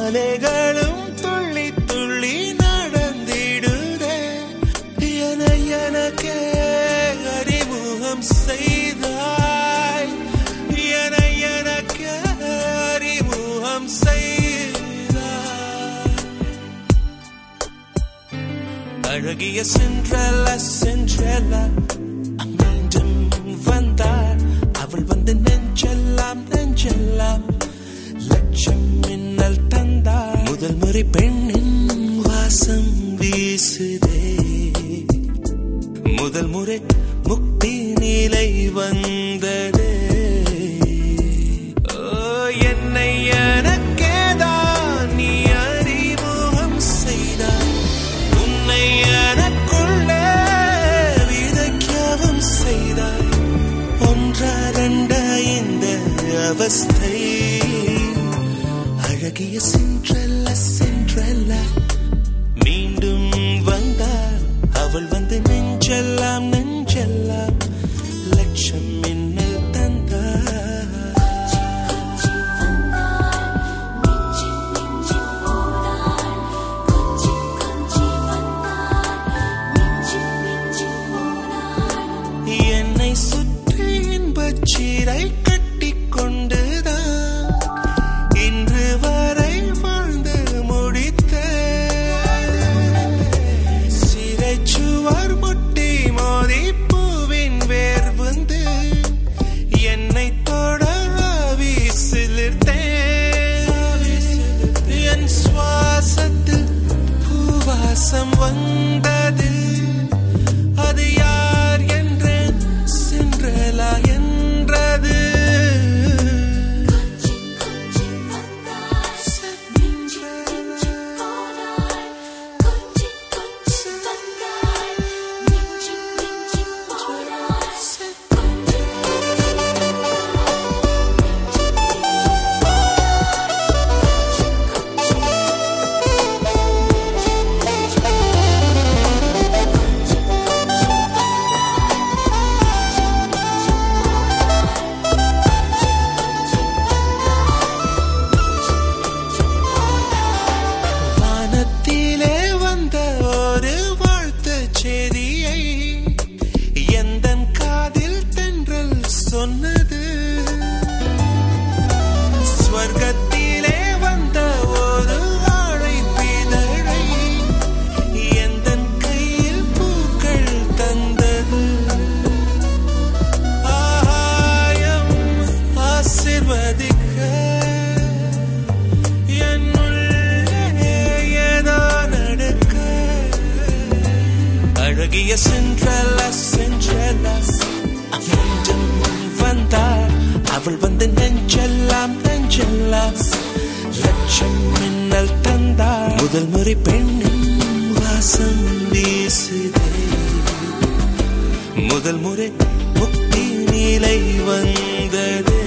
அலைகளும் துள்ளி துள்ளி நடந்திடுதே என எனக்கே அறிமுகம் செய்தாய் என எனக்கே அறிமுகம் செய்தாய் அழகிய சென்றல சென்றல மீண்டும் வந்தார் அவள் வந்து நெஞ்செல்லாம் நெஞ்செல்லாம் லட்சம் மின்னல் தந்தார் முதல் முறை பெண்ணின் வாசம் வீசுதே முதல் முறை முக்தி நிலை வந்ததே ஓ, என்னை எனக்கேதான் நீ அறிமுகம் செய்தாய் உன்னை எனக்குள்ளே விதைக்கவும் செய்தாய் ஒன்றா ரெண்டா இந்த அவஸ்தை அழகிய சென்றல்ல சென்றல்ல மீண்டும் வந்தார் அவள் வந்து நெஞ்செல்லாம் நெஞ்செல்லாம் லட்சம் மின்னல் தந்தார் என்னை சுற்றி இன்பச் சீரை கட்டிக் கொண்டுதான் இன்று வரை வாழ்ந்து முடித்த சிறைச்சுவர் முட்டி மோதி பூவின் வேர் வந்து என்னை தொட வீசிலிர்த்தேன் என் சுவாசத்தில் பூவாசம் வந்தது அது யார் என்றேன் சென்றலா என்றது வானத்திலே வந்த ஒரு வாழ்த்து செய்தியை எந்தன் காதில் தென்றல் சொன்னது ஸ்வர்க்கத்திலே வந்த ஒரு வாழை பிதழை எந்தன் கையில் பூக்கள் தந்தது ஆகாயம் ஆசிர்வதிக்க என்னுள்ளே ஏதோ நடக்க அழகிய சென்றல சென்றல மீண்டும் வந்தார் அவள் வந்து நெஞ்செல்லாம் நெஞ்செல்லாம் லட்சம் மின்னல் தந்தார் முதல் முறை பெண்ணின் வாசம் வீசுதே முதல் முறை முக்தி நிலை வந்தது